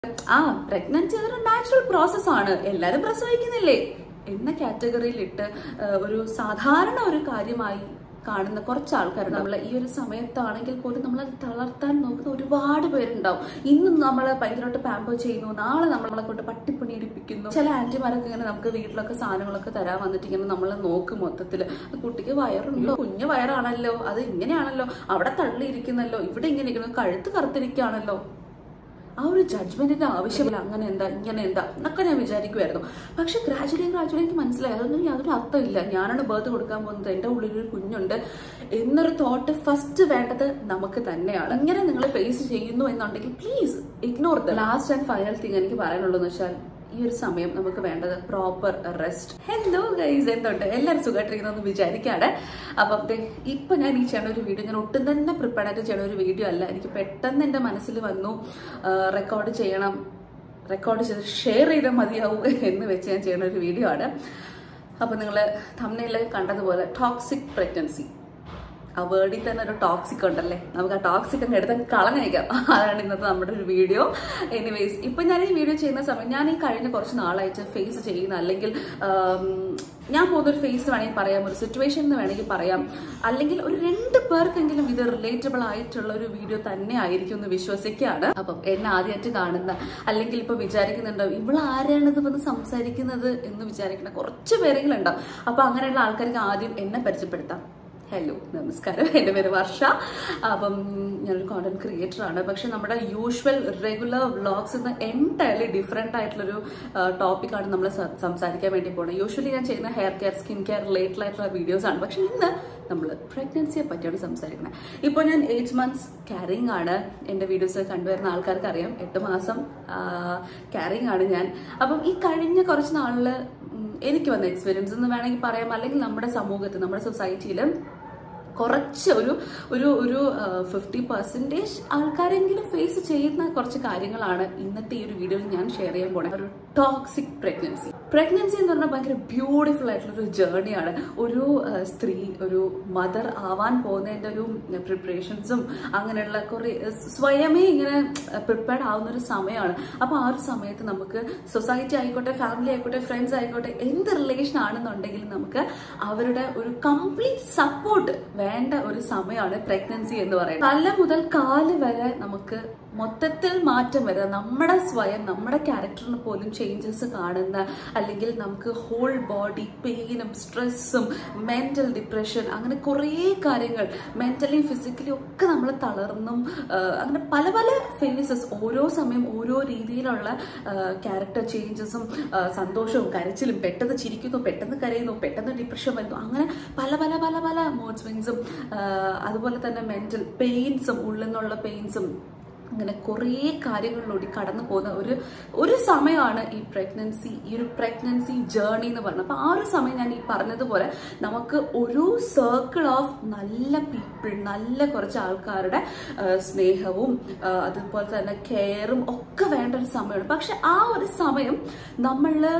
ആ പ്രഗ്നൻസി അതൊരു natural process ആണ് എല്ലാരും പ്രസവിക്കുന്നില്ലേ എന്ന കാറ്റഗറിയിൽ ഇട്ട് ആ, ഒരു സാധാരണ ഒരു കാര്യമായി കാണുന്ന കുറച്ച് ആൾക്കാർ നമ്മൾ ഈ ഒരു സമയത്താണെങ്കിൽ പോലും നമ്മൾ അത് തളർത്താൻ നോക്കുന്ന ഒരുപാട് പേരുണ്ടാവും ഇന്നും നമ്മൾ ഭയങ്കരമായിട്ട് പാമ്പർ ചെയ്യുന്നു നാളെ നമ്മളെ കൊണ്ട് പട്ടിപ്പണി എടുപ്പിക്കുന്നു ചില ആന്റിമാരൊക്കെ ഇങ്ങനെ നമുക്ക് വീട്ടിലൊക്കെ സാധനങ്ങളൊക്കെ തരാൻ വന്നിട്ട് ഇങ്ങനെ നമ്മളെ നോക്കും മൊത്തത്തിൽ കുട്ടിക്ക് വയറുണ്ടോ കുഞ്ഞു വയറാണല്ലോ അത് ഇങ്ങനെയാണല്ലോ അവിടെ തള്ളിയിരിക്കുന്നല്ലോ ഇവിടെ ഇങ്ങനെ ഇരിക്കുന്നു കഴുത്ത് കറുത്തിരിക്കുകയാണല്ലോ ആ ഒരു ജഡ്ജ്മെന്റിന്റെ ആവശ്യമില്ല അങ്ങനെ എന്താ ഇങ്ങനെ എന്താ എന്നൊക്കെ ഞാൻ വിചാരിക്കുമായിരുന്നു പക്ഷെ ഗ്രാജുവലി ഗ്രാജുവലി എനിക്ക് മനസ്സിലായി അതൊന്നും യാതൊരു അർത്ഥമില്ല ഞാനാണ് ബർത്ത് കൊടുക്കാൻ പോകുന്നത് എൻ്റെ ഉള്ളിൽ ഒരു കുഞ്ഞുണ്ട് എന്നൊരു തോട്ട് ഫസ്റ്റ് വേണ്ടത് നമുക്ക് തന്നെയാണ് ഇങ്ങനെ നിങ്ങൾ ഫേസ് ചെയ്യുന്നു എന്നുണ്ടെങ്കിൽ please ignore the last and final thing എനിക്ക് പറയാനുള്ളതെന്ന് വെച്ചാൽ ഈ ഒരു സമയം നമുക്ക് വേണ്ടത് പ്രോപ്പർ റെസ്റ്റ് ഹലോ ഗൈസ് എന്തുണ്ട് എല്ലാവരും സുഖമായിട്ടിരിക്കുന്നു വിചാരിക്കാണ് അപ്പം ദേ ഇപ്പൊ ഞാൻ ഈ ചെയ്യണ ഒരു വീഡിയോ ഞാൻ ഒട്ടും തന്നെ പ്രിപ്പയർ ആയിട്ട് ചെയ്യണ ഒരു വീഡിയോ അല്ല എനിക്ക് പെട്ടെന്ന് എൻ്റെ മനസ്സിൽ വന്നു റെക്കോർഡ് ചെയ്യണം റെക്കോർഡ് ചെയ്ത് ഷെയർ ചെയ്താൽ മതിയാവും എന്ന് വെച്ച് ഞാൻ ചെയ്യുന്ന ഒരു വീഡിയോ ആണ് അപ്പം നിങ്ങൾ തമ്മിൽ കണ്ടതുപോലെ ടോക്സിക് പ്രഗ്നൻസി ആ വേർഡിൽ തന്നെ ഒരു ടോക്സിക് ഉണ്ടല്ലേ നമുക്ക് ആ ടോക്സിക് അങ്ങ് എടുത്ത് കളഞ്ഞേക്കാം അതാണ് ഇന്നത്തെ നമ്മുടെ ഒരു വീഡിയോ എനിവേസ് ഇപ്പൊ ഞാൻ ഈ വീഡിയോ ചെയ്യുന്ന സമയം ഞാൻ ഈ കഴിഞ്ഞ കുറച്ച് നാളായിട്ട് ഫേസ് ചെയ്യുന്ന അല്ലെങ്കിൽ ആം, ഞാൻ പോകുന്ന ഒരു ഫേസ് വേണമെങ്കിൽ പറയാം ഒരു സിറ്റുവേഷൻ എന്ന് വേണമെങ്കിൽ പറയാം അല്ലെങ്കിൽ ഒരു രണ്ട് പേർക്കെങ്കിലും ഇത് റിലേറ്റബിൾ ആയിട്ടുള്ള ഒരു വീഡിയോ തന്നെ ആയിരിക്കും എന്ന് വിശ്വസിക്കുകയാണ് അപ്പം എന്നെ ആദ്യമായിട്ട് കാണുന്ന അല്ലെങ്കിൽ ഇപ്പൊ വിചാരിക്കുന്നുണ്ടാവും ഇവൾ ആരാണ് ഇത് വന്ന് സംസാരിക്കുന്നത് എന്ന് വിചാരിക്കുന്ന കുറച്ച് പേരെങ്കിലും ഉണ്ടാവും അപ്പൊ അങ്ങനെയുള്ള ആൾക്കാർക്ക് ആദ്യം എന്നെ പരിചയപ്പെടുത്താം ഹലോ നമസ്കാരം എൻ്റെ പേര് വർഷ അപ്പം ഞാനൊരു കോണ്ടന്റ് ക്രിയേറ്റർ ആണ് പക്ഷെ നമ്മുടെ യൂഷ്വൽ റെഗുലർ വ്ളോഗ്സ് ഇന്ന് എൻറ്റയർലി ഡിഫറെൻ്റ് ആയിട്ടുള്ളൊരു ടോപ്പിക്കാണ് നമ്മൾ സംസാരിക്കാൻ വേണ്ടി പോകുന്നത് യൂഷ്വലി ഞാൻ ചെയ്യുന്ന hair care skin care related ആയിട്ടുള്ള വീഡിയോസ് ആണ് പക്ഷെ ഇന്ന് നമ്മൾ പ്രഗ്നൻസിയെ പറ്റിയാണ് സംസാരിക്കുന്നത് ഇപ്പോൾ ഞാൻ എയ്റ്റ് മന്ത്സ് ക്യാരിങ് ആണ് എൻ്റെ വീഡിയോസ് കണ്ടുവരുന്ന ആൾക്കാർക്ക് അറിയാം എട്ട് മാസം ക്യാരിങ് ആണ് ഞാൻ അപ്പം ഈ കഴിഞ്ഞ കുറച്ച് നാളിൽ എനിക്ക് വന്ന എക്സ്പീരിയൻസ് എന്ന് വേണമെങ്കിൽ പറയാം അല്ലെങ്കിൽ നമ്മുടെ സമൂഹത്തിൽ നമ്മുടെ സൊസൈറ്റിയിൽ കുറച്ച് ഒരു ഒരു ഒരു ഫിഫ്റ്റി പെർസെൻറ്റേജ് ആൾക്കാരെങ്കിലും ഫേസ് ചെയ്യുന്ന കുറച്ച് കാര്യങ്ങളാണ് ഇന്നത്തെ ഈ ഒരു വീഡിയോയിൽ ഞാൻ ഷെയർ ചെയ്യാൻ പോണേ ഒരു ടോക്സിക് പ്രഗ്നൻസി പ്രഗ്നൻസി എന്ന് പറഞ്ഞാൽ ഭയങ്കര ബ്യൂട്ടിഫുൾ ആയിട്ടുള്ള ഒരു ജേർണിയാണ് ഒരു ആ, സ്ത്രീ ഒരു മദർ ആവാൻ പോകുന്നതിൻ്റെ ഒരു പ്രിപ്പറേഷൻസും അങ്ങനെയുള്ള കുറേ സ്വയമേ ഇങ്ങനെ പ്രിപ്പയർഡ് ആവുന്ന ഒരു സമയമാണ് അപ്പോൾ ആ ഒരു സമയത്ത് നമുക്ക് സൊസൈറ്റി ആയിക്കോട്ടെ ഫാമിലി ആയിക്കോട്ടെ ഫ്രണ്ട്സ് ആയിക്കോട്ടെ എന്ത് റിലേഷൻ ആണെന്നുണ്ടെങ്കിലും നമുക്ക് അവരുടെ ഒരു കംപ്ലീറ്റ് സപ്പോർട്ട് വേണ്ട ഒരു സമയമാണ് പ്രഗ്നൻസി എന്ന് പറയുന്നത് തല മുതൽ കാല് വരെ നമുക്ക് മൊത്തത്തിൽ മാറ്റം വരുക നമ്മുടെ സ്വയം നമ്മുടെ ക്യാരക്ടറിന് പോലും ചേഞ്ചസ് കാണുന്ന അല്ലെങ്കിൽ നമുക്ക് ഹോൾ ബോഡി പെയിനും സ്ട്രെസ്സും മെന്റൽ ഡിപ്രഷൻ അങ്ങനെ കുറേ കാര്യങ്ങൾ മെന്റലി ഫിസിക്കലി ഒക്കെ നമ്മൾ തളർന്നും ആ, അങ്ങനെ പല പല ഫേസസ് ഓരോ സമയം ഓരോ രീതിയിലുള്ള ക്യാരക്ടർ ചേഞ്ചസും സന്തോഷവും കരച്ചിലും പെട്ടെന്ന് ചിരിക്കുന്നു പെട്ടെന്ന് കരയുന്നു പെട്ടെന്ന് ഡിപ്രഷൻ വരുന്നു അങ്ങനെ പല പല പല പല മൂഡ് സ്വിങ്സും അതുപോലെ തന്നെ മെന്റൽ പെയിൻസും ഉള്ളിൽ നിന്നുള്ള പെയിൻസും അങ്ങനെ കുറേ കാര്യങ്ങളിലൂടെ കടന്നു പോകുന്ന ഒരു ഒരു സമയമാണ് ഈ പ്രഗ്നൻസി ഈ ഒരു പ്രഗ്നൻസി ജേർണി എന്ന് പറയുന്നത് അപ്പൊ ആ ഒരു സമയം ഞാൻ ഈ പറഞ്ഞതുപോലെ നമുക്ക് ഒരു സർക്കിൾ ഓഫ് നല്ല പീപ്പിൾ നല്ല കുറച്ച് ആൾക്കാരുടെ ആ, സ്നേഹവും ആ, അതുപോലെ തന്നെ കെയറും ഒക്കെ വേണ്ട ഒരു സമയമാണ് പക്ഷെ ആ ഒരു സമയം നമ്മള്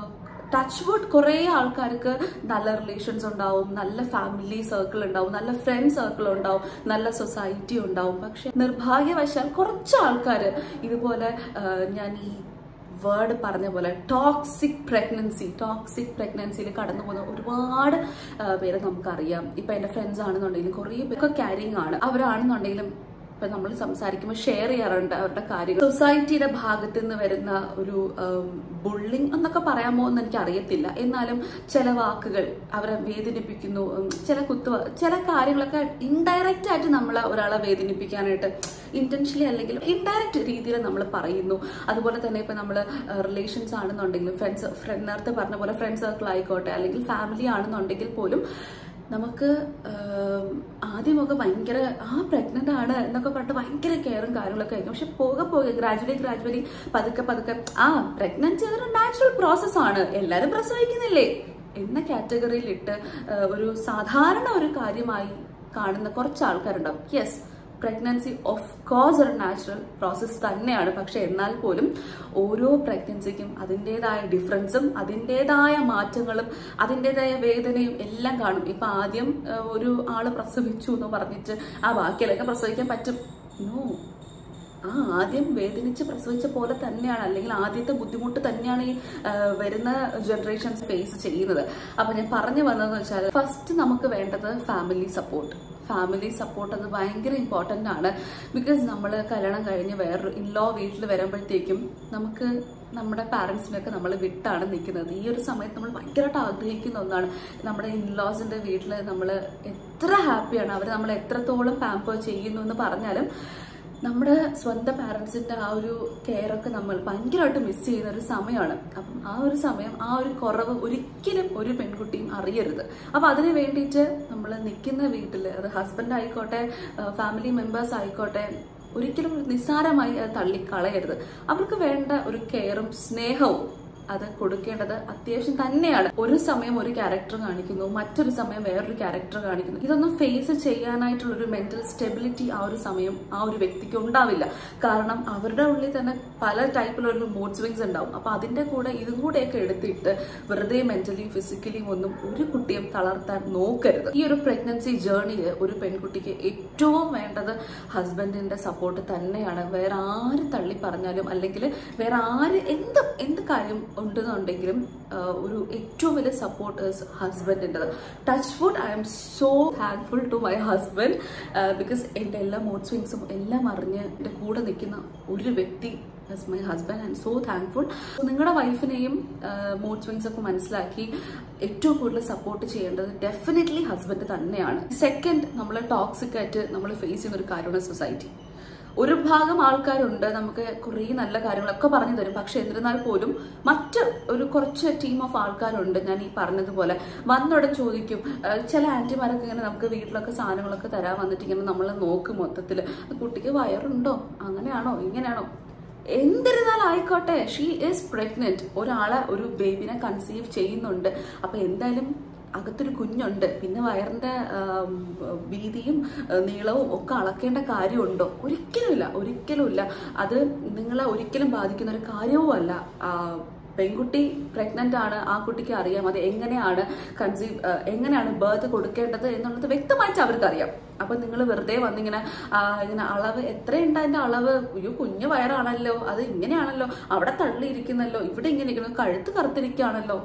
ടച്ച് വുഡ് കുറേ ആൾക്കാർക്ക് നല്ല റിലേഷൻസ് ഉണ്ടാവും നല്ല ഫാമിലി സർക്കിൾ ഉണ്ടാവും നല്ല ഫ്രണ്ട് സർക്കിൾ ഉണ്ടാവും നല്ല സൊസൈറ്റി ഉണ്ടാവും പക്ഷെ നിർഭാഗ്യവശാൽ കുറച്ച് ആൾക്കാർ ഇതുപോലെ ആ, ഞാൻ ഈ വേർഡ് പറഞ്ഞ പോലെ ടോക്സിക് പ്രഗ്നൻസി ടോക്സിക് പ്രഗ്നൻസിയിൽ കടന്നു പോകുന്ന ഒരുപാട് ആ, പേരെ നമുക്കറിയാം ഇപ്പൊ എന്റെ ഫ്രണ്ട്സ് ആണെന്നുണ്ടെങ്കിലും കുറേ പേരൊക്കെ ക്യാരിങ് ആണ് അവരാണെന്നുണ്ടെങ്കിലും ഇപ്പൊ നമ്മൾ സംസാരിക്കുമ്പോൾ ഷെയർ ചെയ്യാറുണ്ട് അവരുടെ കാര്യങ്ങൾ സൊസൈറ്റിയുടെ ഭാഗത്ത് നിന്ന് വരുന്ന ഒരു ബുള്ളിങ് എന്നൊക്കെ പറയാമോ എന്ന് എനിക്ക് അറിയത്തില്ല എന്നാലും ചില വാക്കുകൾ അവരെ വേദനിപ്പിക്കുന്നു ഉം, ചില കുത്തു ചില കാര്യങ്ങളൊക്കെ ഇൻഡയറക്റ്റ് ആയിട്ട് നമ്മളെ ഒരാളെ വേദനിപ്പിക്കാനായിട്ട് ഇന്റൻഷ്യലി അല്ലെങ്കിൽ ഇൻഡയറക്റ്റ് രീതിയിൽ നമ്മൾ പറയുന്നു അതുപോലെ തന്നെ ഇപ്പൊ നമ്മൾ റിലേഷൻസ് ആണെന്നുണ്ടെങ്കിലും ഫ്രണ്ട്സ് ഫ്രണ്ട് നേരത്തെ പറഞ്ഞ പോലെ ഫ്രണ്ട് സർക്കിൾ ആയിക്കോട്ടെ അല്ലെങ്കിൽ ഫാമിലി ആണെന്നുണ്ടെങ്കിൽ പോലും നമുക്ക് ആം, ആദ്യമൊക്കെ ഭയങ്കര ആ പ്രഗ്നന്റ് ആണ് എന്നൊക്കെ പറഞ്ഞിട്ട് ഭയങ്കര കെയറും കാര്യങ്ങളൊക്കെ ആയിരിക്കും പക്ഷെ പോകെ പോകെ ഗ്രാജുവലി ഗ്രാജുവലി പതുക്കെ പതുക്കെ ആ പ്രഗ്നൻസി അതൊരു നാച്ചുറൽ പ്രോസസ് ആണ് എല്ലാവരും പ്രസവിക്കുന്നില്ലേ എന്ന കാറ്റഗറിയിൽ ഇട്ട് ആ, ഒരു സാധാരണ ഒരു കാര്യമായി കാണുന്ന കുറച്ച് ആൾക്കാരുണ്ടാവും യെസ് പ്രഗ്നൻസി ഓഫ് കോഴ്സ് ഒരു നാച്ചുറൽ പ്രോസസ്സ് തന്നെയാണ് പക്ഷെ എന്നാൽ പോലും ഓരോ പ്രഗ്നൻസിക്കും അതിൻ്റെതായ ഡിഫറൻസും അതിൻ്റെതായ മാറ്റങ്ങളും അതിൻ്റെതായ വേദനയും എല്ലാം കാണും ഇപ്പൊ ആദ്യം ആ, ഒരു ആള് പ്രസവിച്ചു എന്ന് പറഞ്ഞിട്ട് ആ ബാക്കിയിലൊക്കെ പ്രസവിക്കാൻ പറ്റും നോ ആ ആദ്യം വേദനിച്ച് പ്രസവിച്ച പോലെ തന്നെയാണ് അല്ലെങ്കിൽ ആദ്യത്തെ ബുദ്ധിമുട്ട് തന്നെയാണ് ഈ ആ, വരുന്ന ജനറേഷൻസ് ഫേസ് ചെയ്യുന്നത് അപ്പൊ ഞാൻ പറഞ്ഞു വന്നതെന്ന് വെച്ചാൽ ഫസ്റ്റ് നമുക്ക് വേണ്ടത് ഫാമിലി സപ്പോർട്ട് ഫാമിലി സപ്പോർട്ട് അത് ഭയങ്കര ഇമ്പോർട്ടൻ്റ് ആണ് ബിക്കോസ് നമ്മൾ കല്യാണം കഴിഞ്ഞ് വേറൊരു ഇൻലോ വീട്ടിൽ വരുമ്പോഴത്തേക്കും നമുക്ക് നമ്മുടെ പാരൻസിനൊക്കെ നമ്മൾ വിട്ടാണ് നിൽക്കുന്നത് ഈ ഒരു സമയത്ത് നമ്മൾ ഭയങ്കരമായിട്ട് ആഗ്രഹിക്കുന്ന ഒന്നാണ് നമ്മുടെ ഇൻലോസിൻ്റെ വീട്ടിൽ നമ്മൾ എത്ര ഹാപ്പിയാണ് അവർ നമ്മൾ എത്രത്തോളം പാമ്പർ ചെയ്യുന്നു എന്ന് പറഞ്ഞാലും നമ്മുടെ സ്വന്തം പാരൻസിന്റെ ആ ഒരു കെയർ ഒക്കെ നമ്മൾ ഭയങ്കരമായിട്ട് മിസ് ചെയ്യുന്ന ഒരു സമയമാണ് അപ്പം ആ ഒരു സമയം ആ ഒരു കുറവ് ഒരിക്കലും ഒരു പെൺകുട്ടിയും അറിയരുത് അപ്പം അതിന് വേണ്ടിയിട്ട് നമ്മൾ നിൽക്കുന്ന വീട്ടിൽ അത് ഹസ്ബൻഡ് ആയിക്കോട്ടെ ഫാമിലി മെമ്പേഴ്സ് ആയിക്കോട്ടെ ഒരിക്കലും ഒരു നിസ്സാരമായി അത് തള്ളിക്കളയരുത് അവർക്ക് വേണ്ട ഒരു കെയറും സ്നേഹവും അത് കൊടുക്കേണ്ടത് അത്യാവശ്യം തന്നെയാണ് ഒരു സമയം ഒരു ക്യാരക്ടർ കാണിക്കുന്നു മറ്റൊരു സമയം വേറൊരു ക്യാരക്ടർ കാണിക്കുന്നു ഇതൊന്നും ഫേസ് ചെയ്യാനായിട്ടുള്ള ഒരു മെന്റൽ സ്റ്റെബിലിറ്റി ആ ഒരു സമയം ആ ഒരു വ്യക്തിക്ക് ഉണ്ടാവില്ല കാരണം അവരുടെ ഉള്ളിൽ തന്നെ പല ടൈപ്പിലുള്ള മൂഡ് സ്വിങ്സ് ഉണ്ടാവും അപ്പൊ അതിന്റെ കൂടെ ഇതും കൂടെയൊക്കെ എടുത്തിട്ട് വെറുതെ മെന്റലി ഫിസിക്കലിയും ഒന്നും ഒരു കുട്ടിയും തളർത്താൻ നോക്കരുത് ഈ ഒരു പ്രഗ്നൻസി ജേർണിയിൽ ഒരു പെൺകുട്ടിക്ക് ഏറ്റവും വേണ്ടത് ഹസ്ബൻഡിന്റെ സപ്പോർട്ട് തന്നെയാണ് വേറെ ആര് തള്ളി പറഞ്ഞാലും അല്ലെങ്കിൽ വേറെ ആര് എന്ത് എന്ത് കാര്യം ഉണ്ടെന്നുണ്ടെങ്കിലും ആ, ഒരു ഏറ്റവും വലിയ സപ്പോർട്ട് ഹസ്ബൻഡിൻ്റെത് touch wood I'm so thankful to my husband because എൻ്റെ എല്ലാ മൂഡ് സ്വിങ്സും എല്ലാം അറിഞ്ഞ് എൻ്റെ കൂടെ നിൽക്കുന്ന ഒരു വ്യക്തി as my husband I'm so thankful നിങ്ങളുടെ വൈഫിനെയും മൂഡ് സ്വിങ്സ് ഒക്കെ മനസ്സിലാക്കി ഏറ്റവും കൂടുതൽ സപ്പോർട്ട് ചെയ്യേണ്ടത് ഡെഫിനറ്റ്ലി ഹസ്ബൻഡ് തന്നെയാണ് സെക്കൻഡ് നമ്മൾ ടോക്സിക് ആയിട്ട് നമ്മൾ ഫേസ് ചെയ്യുന്ന ഒരു കാര്യമാണ് സൊസൈറ്റി ഒരു ഭാഗം ആൾക്കാരുണ്ട് നമുക്ക് കുറേ നല്ല കാര്യങ്ങളൊക്കെ പറഞ്ഞു തരും പക്ഷെ എന്നിരുന്നാൽ പോലും മറ്റ് ഒരു കുറച്ച് ടീം ഓഫ് ആൾക്കാരുണ്ട് ഞാൻ ഈ പറഞ്ഞതുപോലെ വന്നോടെ ചോദിക്കും ആ, ചില ആന്റിമാരൊക്കെ ഇങ്ങനെ നമുക്ക് വീട്ടിലൊക്കെ സാധനങ്ങളൊക്കെ തരാൻ വന്നിട്ട് ഇങ്ങനെ നമ്മൾ നോക്കും മൊത്തത്തിൽ കുട്ടിക്ക് വയറുണ്ടോ അങ്ങനെയാണോ ഇങ്ങനെയാണോ എന്തിരുന്നാലും ആയിക്കോട്ടെ ഷീ ഈസ് പ്രഗ്നന്റ് ഒരാളെ ഒരു ബേബിനെ കൺസീവ് ചെയ്യുന്നുണ്ട് അപ്പൊ എന്തായാലും അകത്തൊരു കുഞ്ഞുണ്ട് പിന്നെ വയറിന്റെ ആം, വീതിയും ആ, നീളവും ഒക്കെ അളക്കേണ്ട കാര്യമുണ്ടോ ഒരിക്കലുമില്ല ഒരിക്കലുമില്ല അത് നിങ്ങളെ ഒരിക്കലും ബാധിക്കുന്ന ഒരു കാര്യവുമല്ല ആ, പെൺകുട്ടി പ്രഗ്നന്റ് ആണ് ആ കുട്ടിക്ക് അറിയാം അത് എങ്ങനെയാണ് കൺസീവ് എങ്ങനെയാണ് ബർത്ത് കൊടുക്കേണ്ടത് എന്നുള്ളത് വ്യക്തമായിട്ട് അവർക്ക് അറിയാം അപ്പൊ നിങ്ങൾ വെറുതെ വന്നിങ്ങനെ ആ, ഇങ്ങനെ അളവ് എത്രയുണ്ട് അതിന്റെ അളവ് അയ്യോ കുഞ്ഞു വയറാണല്ലോ അത് ഇങ്ങനെയാണല്ലോ അവിടെ തള്ളിയിരിക്കുന്നല്ലോ ഇവിടെ ഇങ്ങനെ ഇരിക്കുന്നു കഴുത്ത് കറുത്തിരിക്കുകയാണല്ലോ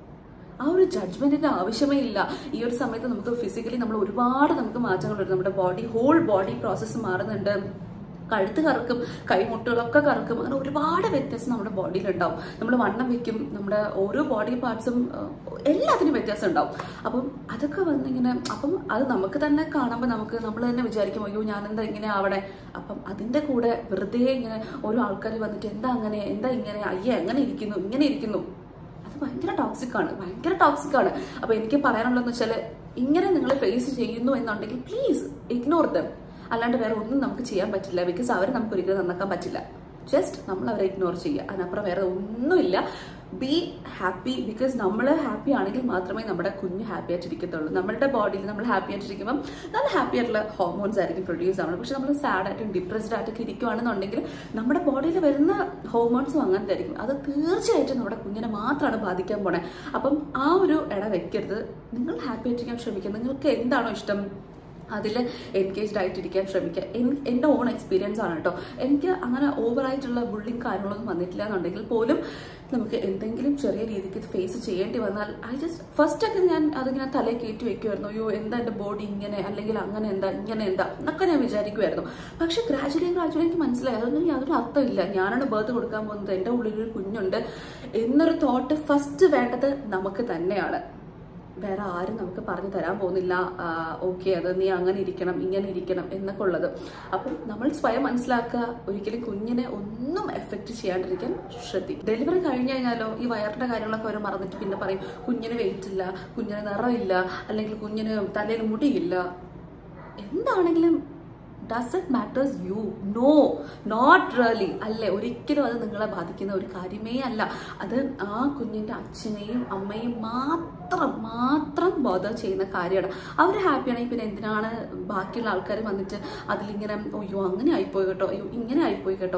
ആ ഒരു ജഡ്ജ്മെന്റിന്റെ ആവശ്യമേ ഇല്ല ഈ ഒരു സമയത്ത് നമുക്ക് ഫിസിക്കലി നമ്മൾ ഒരുപാട് നമുക്ക് മാറ്റങ്ങൾ വരും നമ്മുടെ ബോഡി ഹോൾ ബോഡി പ്രോസസ്സ് മാറുന്നുണ്ട് കഴുത്ത് കറക്കും കൈമുട്ടുകളൊക്കെ കറക്കും അങ്ങനെ ഒരുപാട് വ്യത്യാസം നമ്മുടെ ബോഡിയിൽ ഉണ്ടാവും നമ്മൾ വണ്ണം വെക്കും നമ്മുടെ ഓരോ ബോഡി പാർട്സും എല്ലാത്തിനും വ്യത്യാസം ഉണ്ടാവും അപ്പം അതൊക്കെ വന്നിങ്ങനെ അപ്പം അത് നമുക്ക് തന്നെ കാണുമ്പോൾ നമുക്ക് നമ്മൾ തന്നെ വിചാരിക്കും അയ്യോ ഞാനെന്താ ഇങ്ങനെ ആവണേ അപ്പം അതിന്റെ കൂടെ വെറുതെ ഇങ്ങനെ ഓരോ ആൾക്കാർ വന്നിട്ട് എന്താ അങ്ങനെ എന്താ ഇങ്ങനെ അയ്യേ അങ്ങനെ ഇരിക്കുന്നു ഇങ്ങനെ ഇരിക്കുന്നു അത് ഭയങ്കര ടോക്സിക് ആണ് ഭയങ്കര ടോക്സിക് ആണ് അപ്പൊ എനിക്ക് പറയാനുള്ളതെന്ന് വെച്ചാൽ ഇങ്ങനെ നിങ്ങൾ ഫേസ് ചെയ്യുന്നു എന്നുണ്ടെങ്കിൽ പ്ലീസ് ഇഗ്നോർ ദം അല്ലാണ്ട് വേറെ ഒന്നും നമുക്ക് ചെയ്യാൻ പറ്റില്ല ബിക്കോസ് അവരെ നമുക്ക് ഒരിക്കലും നന്നാക്കാൻ പറ്റില്ല ജസ്റ്റ് നമ്മൾ അവരെ ഇഗ്നോർ ചെയ്യുക അതിനപ്പുറം വേറെ ഒന്നുമില്ല ബി ഹാപ്പി ബിക്കോസ് നമ്മൾ ഹാപ്പി ആണെങ്കിൽ മാത്രമേ നമ്മുടെ കുഞ്ഞ് ഹാപ്പി ആയിട്ടിരിക്കത്തുള്ളൂ നമ്മളുടെ ബോഡിയിൽ നമ്മൾ ഹാപ്പി ആയിട്ടിരിക്കുമ്പോൾ നല്ല ഹാപ്പി ആയിട്ടുള്ള ഹോർമോൺസ് ആയിരിക്കും പ്രൊഡ്യൂസ് ആവുന്നത് പക്ഷെ നമ്മൾ സാഡ് ആയിട്ടും ഡിപ്രസ്ഡ് ആയിട്ടൊക്കെ ഇരിക്കുവാണെന്നുണ്ടെങ്കിൽ നമ്മുടെ ബോഡിയിൽ വരുന്ന ഹോർമോൺസും അങ്ങനത്തെ ആയിരിക്കും അത് തീർച്ചയായിട്ടും നമ്മുടെ കുഞ്ഞിനെ മാത്രമാണ് ബാധിക്കാൻ പോണേ അപ്പം ആ ഒരു ഇട വെക്കരുത് നിങ്ങൾ ഹാപ്പി ആയിട്ടിരിക്കാൻ ശ്രമിക്കുക നിങ്ങൾക്ക് എന്താണോ ഇഷ്ടം അതിൽ എൻഗേജ്ഡ് ആയിട്ടിരിക്കാൻ ശ്രമിക്കുക എൻ- എൻ്റെ ഓൺ എക്സ്പീരിയൻസ് ആണ് കേട്ടോ എനിക്ക് അങ്ങനെ ഓവറായിട്ടുള്ള ബുള്ളിങ് കാര്യങ്ങളൊന്നും വന്നിട്ടില്ല എന്നുണ്ടെങ്കിൽ പോലും നമുക്ക് എന്തെങ്കിലും ചെറിയ രീതിക്ക് ഫേസ് ചെയ്യേണ്ടി വന്നാൽ ഐ ജസ്റ്റ് ഫസ്റ്റ് ഒക്കെ ഞാൻ അതിങ്ങനെ തലയിൽ കയറ്റി വെക്കുമായിരുന്നു അയ്യോ എന്താ എൻ്റെ ബോഡി ഇങ്ങനെ അല്ലെങ്കിൽ അങ്ങനെ എന്താ ഇങ്ങനെ എന്താ എന്നൊക്കെ ഞാൻ വിചാരിക്കുമായിരുന്നു പക്ഷെ ഗ്രാജുവലി ഗ്രാജുവലി എനിക്ക് മനസ്സിലായി അതൊന്നും യാതൊരു അർത്ഥമില്ല ഞാനാണ് ബേർത്ത് കൊടുക്കാൻ പോകുന്നത് എൻ്റെ ഉള്ളിലൊരു കുഞ്ഞുണ്ട് എന്നൊരു തോട്ട് ഫസ്റ്റ് വേണ്ടത് നമുക്ക് തന്നെയാണ് വേറെ ആരും നമുക്ക് പറഞ്ഞു തരാൻ പോകുന്നില്ല ഓക്കെ അത് നീ അങ്ങനെ ഇരിക്കണം ഇങ്ങനെ ഇരിക്കണം എന്നൊക്കെ ഉള്ളത് അപ്പം നമ്മൾ സ്വയം മനസ്സിലാക്കുക ഒരിക്കലും കുഞ്ഞിനെ ഒന്നും എഫക്റ്റ് ചെയ്യാണ്ടിരിക്കാൻ ശ്രദ്ധിക്കും ഡെലിവറി കഴിഞ്ഞു കഴിഞ്ഞാലോ ഈ വയറിന്റെ കാര്യങ്ങളൊക്കെ അവർ മറന്നിട്ട് പിന്നെ പറയും കുഞ്ഞിന് വെയിറ്റ് ഇല്ല കുഞ്ഞിന് നിറമില്ല അല്ലെങ്കിൽ കുഞ്ഞിന് തലയിൽ മുടിയില്ല എന്താണെങ്കിലും does it matters you know not really അല്ലേ ഒരിക്കലും അത് നിങ്ങളെ ബാധിക്കുന്ന ഒരു കാര്യമേ അല്ല അത് ആ കുഞ്ഞിൻ്റെ അച്ഛനെയും അമ്മയും മാത്രം മാത്രം ബോധ ചെയ്യുന്ന കാര്യമാണ് അവർ ഹാപ്പിയാണെങ്കിൽ പിന്നെ എന്തിനാണ് ബാക്കിയുള്ള ആൾക്കാർ വന്നിട്ട് അതിലിങ്ങനെ അയ്യോ അങ്ങനെ ആയിപ്പോയി കേട്ടോ അയ്യോ ഇങ്ങനെ ആയിപ്പോയി കേട്ടോ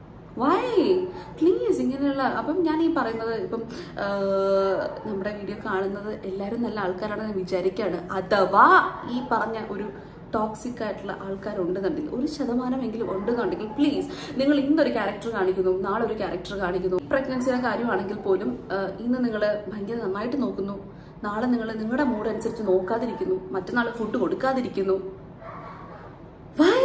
വൈ പ്ലീസ് ഇങ്ങനെയുള്ള അപ്പം ഞാൻ ഈ പറയുന്നത് ഇപ്പം ആ, നമ്മുടെ വീഡിയോ കാണുന്നത് എല്ലാവരും നല്ല ആൾക്കാരാണെന്ന് വിചാരിക്കുകയാണ് അഥവാ ഈ പറഞ്ഞ ഒരു ടോക്സിക് ആയിട്ടുള്ള ആൾക്കാരുണ്ടെന്നുണ്ടെങ്കിൽ ഒരു ശതമാനമെങ്കിലും ഉണ്ടെന്നുണ്ടെങ്കിൽ പ്ലീസ് നിങ്ങൾ ഇന്നൊരു ക്യാരക്ടർ കാണിക്കുന്നു നാളെ ഒരു ക്യാരക്ടർ കാണിക്കുന്നു പ്രഗ്നൻസിയുടെ കാര്യമാണെങ്കിൽ പോലും ആ, ഇന്ന് നിങ്ങൾ ഭയങ്കര നന്നായിട്ട് നോക്കുന്നു നാളെ നിങ്ങൾ നിങ്ങളുടെ മൂഡ് അനുസരിച്ച് നോക്കാതിരിക്കുന്നു മറ്റന്നാൾ ഫുഡ് കൊടുക്കാതിരിക്കുന്നു വൈ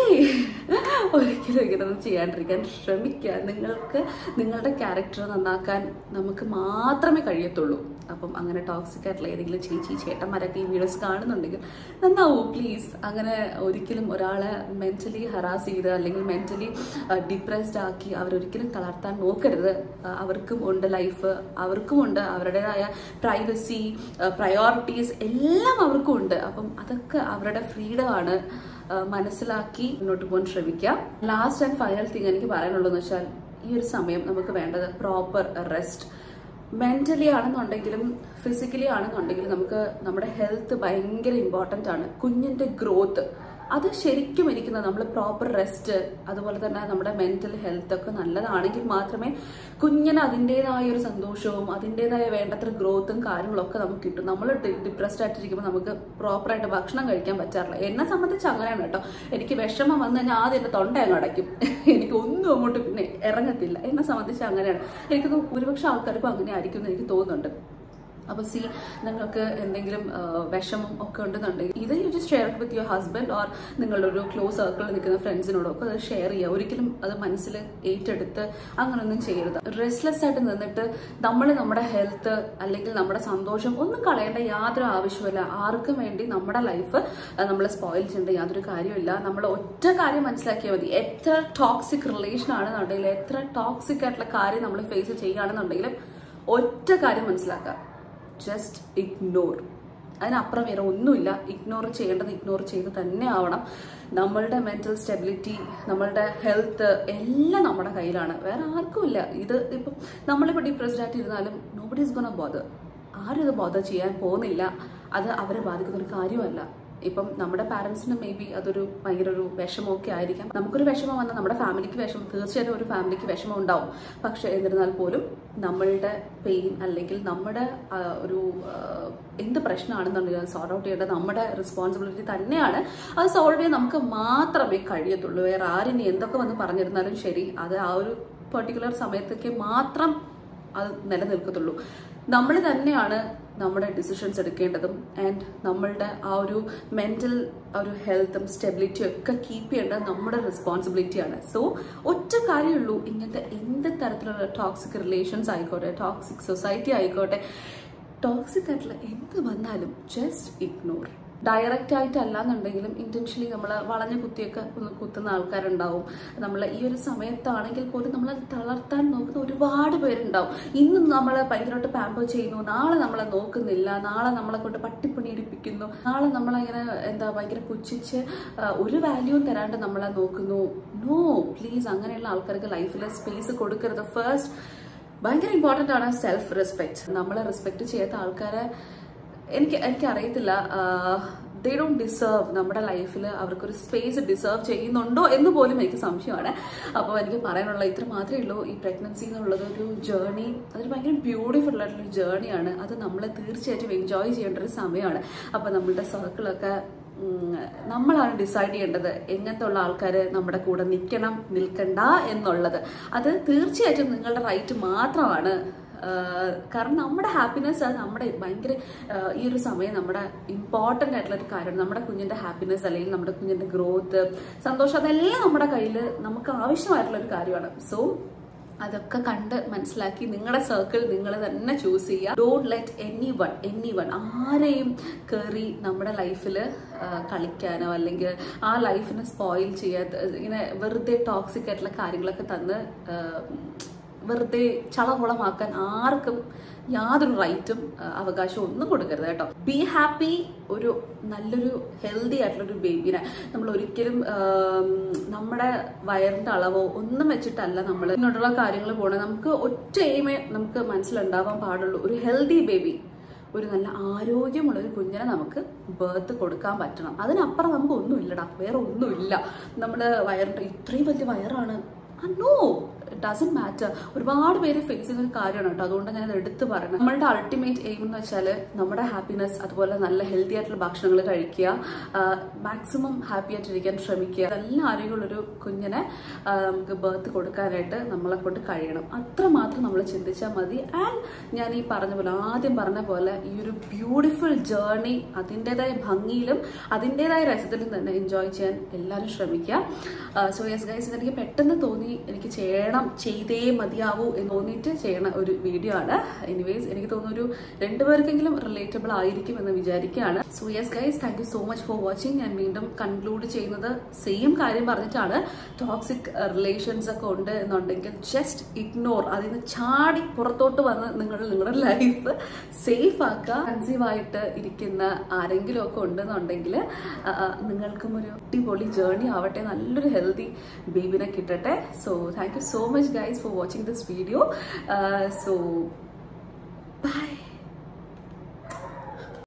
ഒരിക്കലും ഇങ്ങനെ ഒന്നും ചെയ്യാണ്ടിരിക്കാൻ ശ്രമിക്കുക നിങ്ങൾക്ക് നിങ്ങളുടെ ക്യാരക്ടർ നന്നാക്കാൻ നമുക്ക് മാത്രമേ കഴിയത്തുള്ളൂ അപ്പം അങ്ങനെ ടോക്സിക് ആയിട്ടുള്ള ഏതെങ്കിലും ചേച്ചി ചേട്ടന്മാരൊക്കെ ഈ വീഡിയോസ് കാണുന്നുണ്ടെങ്കിൽ നന്നാവൂ പ്ലീസ് അങ്ങനെ ഒരിക്കലും ഒരാളെ മെന്റലി ഹറാസ് ചെയ്ത് അല്ലെങ്കിൽ മെന്റലി ഡിപ്രസ്ഡ് ആക്കി അവരൊരിക്കലും തളർത്താൻ നോക്കരുത് ആ, അവർക്കും ഉണ്ട് ലൈഫ് അവർക്കും ഉണ്ട് അവരുടേതായ പ്രൈവസി പ്രയോറിറ്റീസ് എല്ലാം അവർക്കും ഉണ്ട് അപ്പം അതൊക്കെ അവരുടെ ഫ്രീഡം ആണ് ആ, മനസ്സിലാക്കി മുന്നോട്ട് പോകാൻ ശ്രമിക്കാം ലാസ്റ്റ് ആൻഡ് ഫൈനൽ തിങ് എനിക്ക് പറയാനുള്ളതെന്ന് വെച്ചാൽ ഈ ഒരു സമയം നമുക്ക് വേണ്ടത് പ്രോപ്പർ റെസ്റ്റ് മെന്റലി ആണെന്നുണ്ടെങ്കിലും ഫിസിക്കലി ആണെന്നുണ്ടെങ്കിലും നമുക്ക് നമ്മുടെ ഹെൽത്ത് ഭയങ്കര ഇമ്പോർട്ടൻ്റ് ആണ് കുഞ്ഞിന്റെ ഗ്രോത്ത് അത് ശരിക്കും ഇരിക്കുന്നത് നമ്മൾ പ്രോപ്പർ റെസ്റ്റ് അതുപോലെ തന്നെ നമ്മുടെ മെന്റൽ ഹെൽത്ത് ഒക്കെ നല്ലതാണെങ്കിൽ മാത്രമേ കുഞ്ഞിന് അതിൻ്റെതായ ഒരു സന്തോഷവും അതിൻ്റെതായ വേണ്ടത്ര ഗ്രോത്തും കാര്യങ്ങളൊക്കെ നമുക്ക് കിട്ടും നമ്മൾ ഡിപ്രസ്ഡ് ആയിട്ടിരിക്കുമ്പോൾ നമുക്ക് പ്രോപ്പറായിട്ട് ഭക്ഷണം കഴിക്കാൻ പറ്റാറില്ല എന്നെ സംബന്ധിച്ച് അങ്ങനെയാണ് കേട്ടോ എനിക്ക് വിഷമം വന്നു കഴിഞ്ഞാൽ ആദ്യം എൻ്റെ തൊണ്ട അങ്ങ് അടയ്ക്കും എനിക്ക് ഒന്നും അങ്ങോട്ട് പിന്നെ ഇറങ്ങത്തില്ല എന്നെ സംബന്ധിച്ച് അങ്ങനെയാണ് എനിക്ക് തോന്നുന്നു ഭൂരിപക്ഷം ആൾക്കാർക്കും അങ്ങനെ ആയിരിക്കും എന്ന് എനിക്ക് തോന്നുന്നുണ്ട് അപ്പോൾ സി നിങ്ങൾക്ക് എന്തെങ്കിലും ആ, വിഷമം ഒക്കെ ഉണ്ടെന്നുണ്ടെങ്കിൽ ഇത് you just share with your husband or നിങ്ങളുടെ ഒരു ക്ലോസ് സർക്കിളിൽ നിൽക്കുന്ന ഫ്രണ്ട്സിനോടൊക്കെ അത് ഷെയർ ചെയ്യുക ഒരിക്കലും അത് മനസ്സിൽ ഏറ്റെടുത്ത് അങ്ങനെയൊന്നും ചെയ്യരുത് റെസ്റ്റ്ലെസ് ആയിട്ട് നിന്നിട്ട് നമ്മൾ നമ്മുടെ ഹെൽത്ത് അല്ലെങ്കിൽ നമ്മുടെ സന്തോഷം ഒന്നും കളയേണ്ട യാതൊരു ആവശ്യമില്ല ആർക്കും വേണ്ടി നമ്മുടെ ലൈഫ് നമ്മൾ സ്പോയിൽ ചെയ്യേണ്ട യാതൊരു കാര്യമില്ല നമ്മൾ ഒറ്റ കാര്യം മനസ്സിലാക്കിയാൽ മതി എത്ര ടോക്സിക് റിലേഷൻ ആണെന്നുണ്ടെങ്കിൽ എത്ര ടോക്സിക് ആയിട്ടുള്ള കാര്യം നമ്മൾ ഫേസ് ചെയ്യുകയാണെന്നുണ്ടെങ്കിലും ഒറ്റ കാര്യം മനസ്സിലാക്കുക ജസ്റ്റ് ഇഗ്നോർ അതിനപ്പുറം വേറെ ഒന്നുമില്ല ഇഗ്നോർ ചെയ്യേണ്ടത് ഇഗ്നോർ ചെയ്ത് തന്നെ ആവണം നമ്മളുടെ മെന്റൽ സ്റ്റെബിലിറ്റി നമ്മളുടെ ഹെൽത്ത് എല്ലാം നമ്മുടെ കയ്യിലാണ് വേറെ ആർക്കും ഇല്ല ഇത് ഇപ്പം നമ്മളിപ്പോൾ ഡിപ്രസ്ഡ് ആയിട്ട് ഇരുന്നാലും നോബഡി ഇസ് ഗോണ ബോധർ ആരും ഇത് ബോധർ ചെയ്യാൻ പോകുന്നില്ല അത് അവരെ ബാധിക്കുന്ന ഒരു കാര്യമല്ല ഇപ്പം നമ്മുടെ പാരൻസിന് മേ ബി അതൊരു ഭയങ്കര ഒരു വിഷമമൊക്കെ ആയിരിക്കാം നമുക്കൊരു വിഷമം വന്നാൽ നമ്മുടെ ഫാമിലിക്ക് വിഷമം തീർച്ചയായിട്ടും ഒരു ഫാമിലിക്ക് വിഷമം ഉണ്ടാവും പക്ഷെ എന്നിരുന്നാൽ പോലും നമ്മളുടെ പെയിൻ അല്ലെങ്കിൽ നമ്മുടെ ആ, ഒരു ആ, എന്ത് പ്രശ്നമാണെന്നുണ്ടെങ്കിൽ അത് സോർട്ട് ഔട്ട് ചെയ്യേണ്ടത് നമ്മുടെ റെസ്പോൺസിബിലിറ്റി തന്നെയാണ് അത് സോൾവ് ചെയ്യാൻ നമുക്ക് മാത്രമേ കഴിയത്തുള്ളൂ വേറെ ആരിനി എന്തൊക്കെ വന്ന് പറഞ്ഞിരുന്നാലും ശരി അത് ആ ഒരു പെർട്ടിക്കുലർ സമയത്തേക്ക് മാത്രം അത് നിലനിൽക്കത്തുള്ളൂ നമ്മൾ തന്നെയാണ് നമ്മുടെ ഡിസിഷൻസ് എടുക്കേണ്ടതും ആൻഡ് നമ്മളുടെ ആ ഒരു മെന്റൽ ഒരു ഹെൽത്തും സ്റ്റെബിലിറ്റിയും ഒക്കെ കീപ്പ് ചെയ്യേണ്ടത് നമ്മുടെ റെസ്പോൺസിബിലിറ്റിയാണ് സോ ഒറ്റ കാര്യമുള്ളൂ ഇങ്ങനത്തെ എന്ത് തരത്തിലുള്ള ടോക്സിക് റിലേഷൻസ് ആയിക്കോട്ടെ ടോക്സിക് സൊസൈറ്റി ആയിക്കോട്ടെ ടോക്സിക് ആയിട്ടുള്ള എന്ത് വന്നാലും ജസ്റ്റ് ഇഗ്നോർ ഡയറക്റ്റ് ആയിട്ടല്ല എന്നുണ്ടെങ്കിലും ഇന്റൻഷ്യലി നമ്മൾ വളഞ്ഞ കുത്തിയൊക്കെ ഒന്ന് കുത്തുന്ന ആൾക്കാരുണ്ടാവും നമ്മൾ ഈ ഒരു സമയത്താണെങ്കിൽ പോലും നമ്മളെ തളർത്താൻ നോക്കുന്ന ഒരുപാട് പേരുണ്ടാവും ഇന്ന് നമ്മളെ ഭയങ്കരമായിട്ട് പാമ്പർ ചെയ്യുന്നു നാളെ നമ്മളെ നോക്കുന്നില്ല നാളെ നമ്മളെ കൊണ്ട് പട്ടിപ്പണി എടുപ്പിക്കുന്നു നാളെ നമ്മളങ്ങനെ എന്താ ഭയങ്കര പുച്ഛിച്ച് ആ, ഒരു വാല്യൂവും തരാണ്ട് നമ്മളെ നോക്കുന്നു നോ പ്ലീസ് അങ്ങനെയുള്ള ആൾക്കാർക്ക് ലൈഫിൽ സ്പേസ് കൊടുക്കരുത് ഫസ്റ്റ് ഭയങ്കര ഇമ്പോർട്ടൻ്റ് ആണ് സെൽഫ് റെസ്പെക്ട് നമ്മളെ റെസ്പെക്ട് ചെയ്യാത്ത ആൾക്കാരെ എനിക്ക് എനിക്ക് അറിയത്തില്ല ദേ ഡോണ്ട് ഡിസേർവ് നമ്മുടെ ലൈഫിൽ അവർക്കൊരു സ്പേസ് ഡിസേർവ് ചെയ്യുന്നുണ്ടോ എന്ന് പോലും എനിക്ക് സംശയമാണ് അപ്പോൾ എനിക്ക് പറയാനുള്ള ഇത്ര മാത്രമേ ഉള്ളൂ ഈ പ്രഗ്നൻസി എന്നുള്ളത് ഒരു ജേർണി അതൊരു ഭയങ്കര ബ്യൂട്ടിഫുൾ ആയിട്ടുള്ള ജേർണിയാണ് അത് നമ്മൾ തീർച്ചയായിട്ടും എൻജോയ് ചെയ്യേണ്ട ഒരു സമയമാണ് അപ്പോൾ നമ്മളുടെ സർക്കിളൊക്കെ ഉം, നമ്മളാണ് ഡിസൈഡ് ചെയ്യേണ്ടത് എങ്ങനത്തെ ഉള്ള ആൾക്കാർ നമ്മുടെ കൂടെ നിൽക്കണം നിൽക്കണ്ട എന്നുള്ളത് അത് തീർച്ചയായിട്ടും നിങ്ങളുടെ റൈറ്റ് മാത്രമാണ് ആഹ് കാരണം നമ്മുടെ ഹാപ്പിനെസ് അത് നമ്മുടെ ഭയങ്കര ആഹ് ഈ ഒരു സമയം നമ്മുടെ ഇമ്പോർട്ടൻ്റ് ആയിട്ടുള്ള ഒരു കാര്യമാണ് നമ്മുടെ കുഞ്ഞിൻ്റെ ഹാപ്പിനെസ് അല്ലെങ്കിൽ നമ്മുടെ കുഞ്ഞിൻ്റെ ഗ്രോത്ത് സന്തോഷം അതെല്ലാം നമ്മുടെ കയ്യിൽ നമുക്ക് ആവശ്യമായിട്ടുള്ള ഒരു കാര്യമാണ് സോ അതൊക്കെ കണ്ട് മനസ്സിലാക്കി നിങ്ങളുടെ സർക്കിൾ നിങ്ങൾ തന്നെ ചൂസ് ചെയ്യുക don't let anyone anyone ആരെയും കയറി നമ്മുടെ ലൈഫിൽ കളിക്കാനോ അല്ലെങ്കിൽ ആ ലൈഫിനെ സ്പോയിൽ ചെയ്യാത്ത ഇങ്ങനെ വെറുതെ ടോക്സിക് ആയിട്ടുള്ള കാര്യങ്ങളൊക്കെ തന്ന് ആ, വെറുതെ ചളകുളമാക്കാൻ ആർക്കും യാതൊരു റൈറ്റും അവകാശവും ഒന്നും കൊടുക്കരുത് കേട്ടോ ബി ഹാപ്പി ഒരു നല്ലൊരു ഹെൽത്തി ആയിട്ടുള്ള ഒരു ബേബിനെ നമ്മൾ ഒരിക്കലും ആം, നമ്മുടെ വയറിന്റെ അളവോ ഒന്നും വെച്ചിട്ടല്ല നമ്മൾ ഇങ്ങോട്ടുള്ള കാര്യങ്ങൾ പോകണം നമുക്ക് ഒറ്റ എയിമേ നമുക്ക് മനസ്സിലുണ്ടാവാൻ പാടുള്ളൂ ഒരു ഹെൽത്തി ബേബി ഒരു നല്ല ആരോഗ്യമുള്ള ഒരു കുഞ്ഞിനെ നമുക്ക് ബർത്ത് കൊടുക്കാൻ പറ്റണം അതിനപ്പുറം നമുക്ക് ഒന്നുമില്ലടാ വേറെ ഒന്നുമില്ല നമ്മുടെ വയറിന്റെ ഇത്രയും വലിയ വയറാണ് നോ ഡസൻ മാറ്റർ ഒരുപാട് പേര് ഫേസ് ചെയ്യുന്ന ഒരു കാര്യമാണ് കേട്ടോ അതുകൊണ്ട് ഞാൻ അത് എടുത്ത് പറയുന്നത് നമ്മളുടെ അൾട്ടിമേറ്റ് എയിം എന്ന് വെച്ചാൽ നമ്മുടെ ഹാപ്പിനെസ് അതുപോലെ നല്ല ഹെൽത്തി ആയിട്ടുള്ള ഭക്ഷണങ്ങൾ കഴിക്കുക മാക്സിമം ഹാപ്പി ആയിട്ടിരിക്കാൻ ശ്രമിക്കുക നല്ല ആരോഗ്യമുള്ളൊരു കുഞ്ഞിനെ ആ, നമുക്ക് ബർത്ത് കൊടുക്കാനായിട്ട് നമ്മളെ കൊണ്ട് കഴിയണം അത്രമാത്രം നമ്മൾ ചിന്തിച്ചാൽ മതി ആൻഡ് ഞാൻ ഈ പറഞ്ഞ പോലെ ആദ്യം പറഞ്ഞ പോലെ ഈ ഒരു ബ്യൂട്ടിഫുൾ ജേർണി അതിൻ്റെതായ ഭംഗിയിലും അതിൻ്റെതായ രസത്തിലും തന്നെ എൻജോയ് ചെയ്യാൻ എല്ലാവരും ശ്രമിക്കുക സോ യെസ് ഗൈസ് എനിക്ക് പെട്ടെന്ന് തോന്നി എനിക്ക് ചെയ്യണം ചെയ്തേ മതിയാവൂ എന്ന് തോന്നിയിട്ട് ചെയ്യണ ഒരു വീഡിയോ ആണ് എനിവേസ് എനിക്ക് തോന്നുന്നു ഒരു രണ്ടുപേർക്കെങ്കിലും റിലേറ്റബിൾ ആയിരിക്കും എന്ന് വിചാരിക്കുകയാണ് so yes guys thank you so much for watching ഞാൻ വീണ്ടും കൺക്ലൂഡ് ചെയ്യുന്നത് സെയിം കാര്യം പറഞ്ഞിട്ടാണ് ടോക്സിക് റിലേഷൻസ് ഒക്കെ ഉണ്ട് എന്നുണ്ടെങ്കിൽ ജസ്റ്റ് ഇഗ്നോർ അതിൽ നിന്ന് ചാടി പുറത്തോട്ട് വന്ന് നിങ്ങൾ നിങ്ങളുടെ ലൈഫ് സേഫ് ആക്കുക കൺസീവ് ആയിട്ട് ഇരിക്കുന്ന ആരെങ്കിലും ഒക്കെ ഉണ്ടെന്നുണ്ടെങ്കിൽ ആ, ആ, നിങ്ങൾക്കും ഒരു അടിപൊളി ജേർണി ആവട്ടെ നല്ലൊരു ഹെൽത്തി ബേബിനെ കിട്ടട്ടെ so thank you so much guys for watching this video so by